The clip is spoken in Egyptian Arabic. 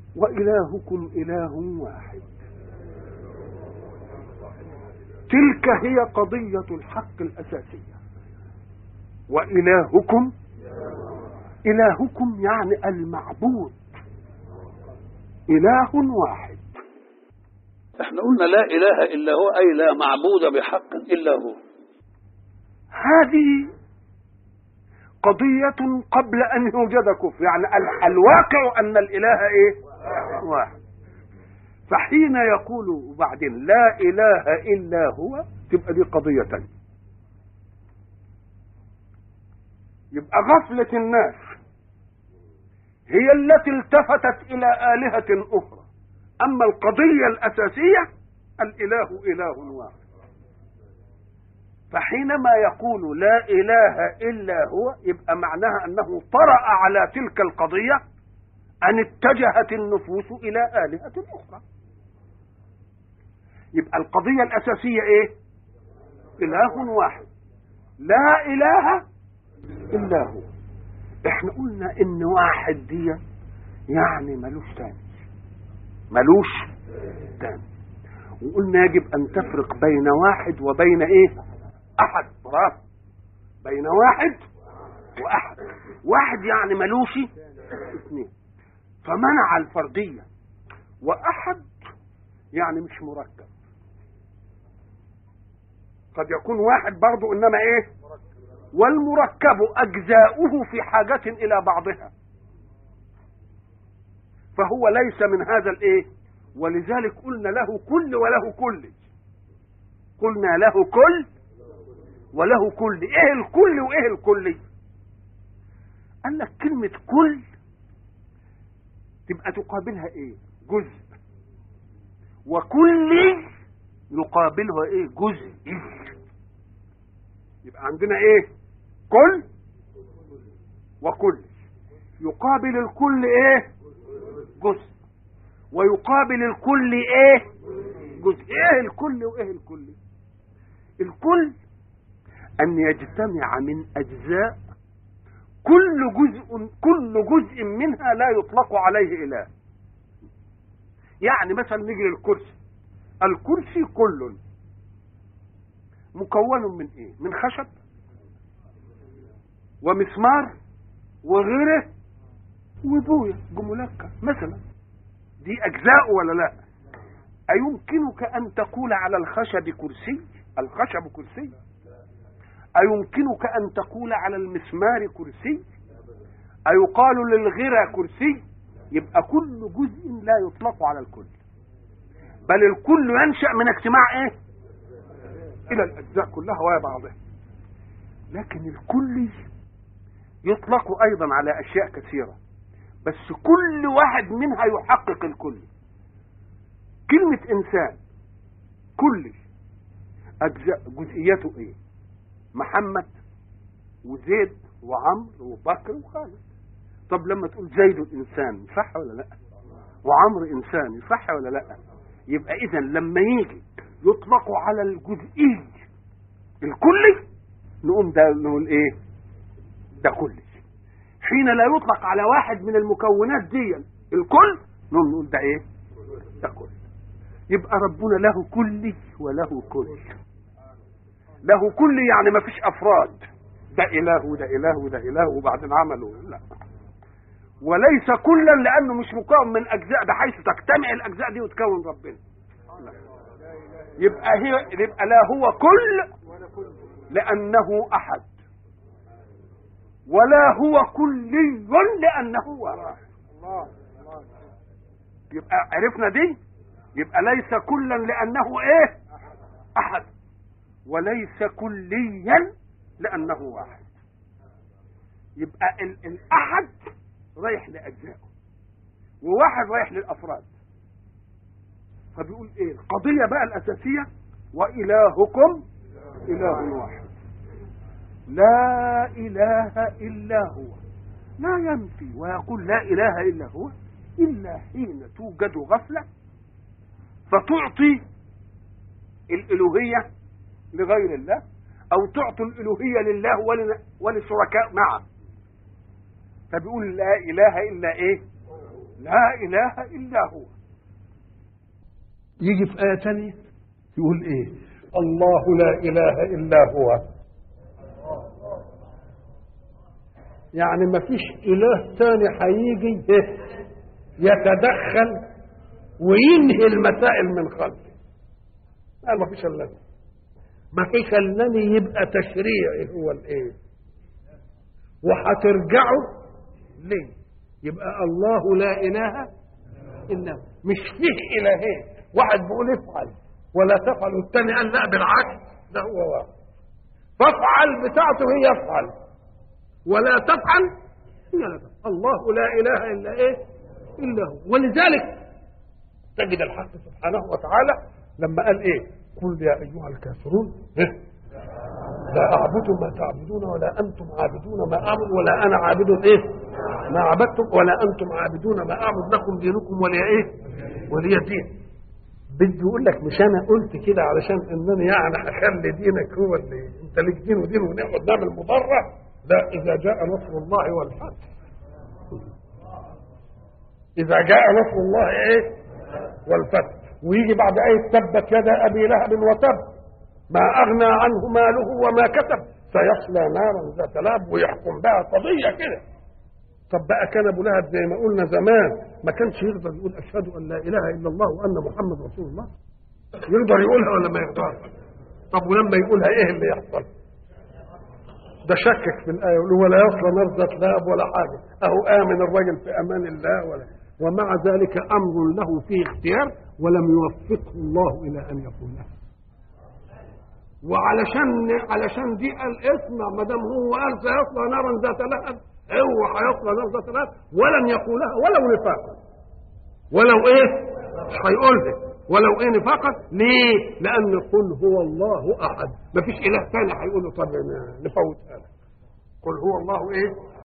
وإلهكم إله واحد تلك هي قضية الحق الأساسية وإلهكم إلهكم يعني المعبود إله واحد احنا قلنا لا اله الا هو اي لا معبود بحق الا هو هذه قضية قبل أن يوجد كفر يعني ال- الواقع أن الإله إيه واحد فحين يقول بعدين لا إله إلا هو تبقى دي قضية تانية يبقى غفلة الناس هي التي التفتت إلى آلهة أخرى أما القضية الأساسية الإله إله واحد فحينما يقول لا إله إلا هو يبقى معناها أنه طرأ على تلك القضية أن اتجهت النفوس إلى آلهة أخرى يبقى القضية الأساسية إيه إله واحد لا إله إلا هو احنا قلنا إن واحد دي يعني ملوش تاني ملوش تاني وقلنا يجب أن تفرق بين واحد وبين إيه أحد برافو بين واحد وأحد واحد يعني ملوش اثنين فمنع الفردية وأحد يعني مش مركب قد يكون واحد برضو إنما إيه والمركب أجزاؤه في حاجة إلى بعضها فهو ليس من هذا الإيه ولذلك قلنا له كل وله كل قلنا له كل وله كل ايه الكل وايه الكلي قال لك كلمة كل تبقى تقابلها ايه جزء وكل يقابلها ايه جزء يبقى عندنا ايه كل وكل يقابل الكل ايه جزء ويقابل الكل ايه جزء ايه الكل وايه الكل الكل ان يجتمع من اجزاء كل جزء كل جزء منها لا يطلق عليه اله يعني مثلا نيجي للكرسي الكرسي كل مكون من ايه من خشب ومسمار وغيره وبويه جملكه مثلا دي اجزاء ولا لا ايمكنك ان تقول على الخشب كرسي الخشب كرسي ايمكنك ان تقول على المسمار كرسي ايقال للغرى كرسي يبقى كل جزء لا يطلق على الكل بل الكل ينشا من اجتماع ايه الى الاجزاء كلها ويا بعضها لكن الكل يطلق ايضا على اشياء كثيره بس كل واحد منها يحقق الكل كلمة إنسان كل أجزاء جزئيته إيه؟ محمد وزيد وعمرو وبكر وخالد طب لما تقول زيد إنسان صح ولا لا؟ وعمرو إنسان صح ولا لا؟ يبقى إذا لما يجي يطلق على الجزئي الكلي نقوم ده نقول إيه؟ ده كلي حين لا يطلق على واحد من المكونات دي الكل نقوم نقول ده ايه ده كل يبقى ربنا له كل وله كل له كل يعني ما فيش افراد ده اله وده اله وده اله وبعدين عملوا لا وليس كلا لانه مش مكون من اجزاء بحيث تجتمع الاجزاء دي وتكون ربنا لا. يبقى هي يبقى لا هو كل لانه احد ولا هو كلي لانه واحد يبقى عرفنا دي يبقى ليس كلا لانه ايه احد وليس كليا لانه واحد يبقى ال الاحد رايح لاجزائه وواحد رايح للافراد فبيقول ايه القضيه بقى الاساسيه والهكم اله واحد لا إله إلا هو لا ينفي ويقول لا إله إلا هو إلا حين توجد غفلة فتعطي الإلوهية لغير الله أو تعطي الإلوهية لله ولشركاء معه فبيقول لا إله إلا إيه لا اله الا هو يجي في آية تانية يقول إيه الله لا إله إلا هو يعني ما فيش إله تاني هيجي يتدخل وينهي المسائل من خلفه لا ما فيش إلا ما فيش إلا يبقى تشريعي هو الإيه وهترجعوا ليه يبقى الله لا إله إلا هو مش فيه إلهين واحد بيقول افعل ولا تفعل والثاني قال لا بالعكس ده هو واحد فافعل بتاعته هي افعل ولا تفعل هي لا تفعل الله لا اله الا ايه الا هو ولذلك تجد الحق سبحانه وتعالى لما قال ايه قل يا ايها الكافرون إيه؟ لا اعبد ما تعبدون ولا انتم عابدون ما اعبد ولا انا عابد ايه ما عبدتم ولا انتم عابدون ما اعبد لكم دينكم ولي ايه ولي دين بدي يقول لك مش انا قلت كده علشان انني يعني هخلي دينك هو اللي انت ليك دين ودين ونقعد نعمل مضره لا اذا جاء نصر الله والفتح اذا جاء نصر الله ايه والفتح ويجي بعد ايه تبت يدا ابي لهب وتب ما اغنى عنه ماله وما كسب سيصلى نارا ذات لهب ويحكم بها قضيه كده طب بقى كان ابو لهب زي ما قلنا زمان ما كانش يقدر يقول اشهد ان لا اله الا الله وان محمد رسول الله يقدر يقولها ولا ما يقدرش طب ولما يقولها ايه اللي يحصل ده شكك في الايه يقول ولا يصل نار ذات لهب ولا حاجه اهو امن الرجل في امان الله ولا ومع ذلك امر له فيه اختيار ولم يوفقه الله الى ان يقولها وعلشان علشان دي قال اسمع ما دام هو قال سيصلى نارا ذات لهب هو هيصلى نار ذات لهب ولن يقولها ولو نفاقا ولو ايه مش هيقولها ولو ايه نفاقا ليه لان قل هو الله احد ما فيش اله ثاني هيقول له طب نفوتها لك قل هو الله ايه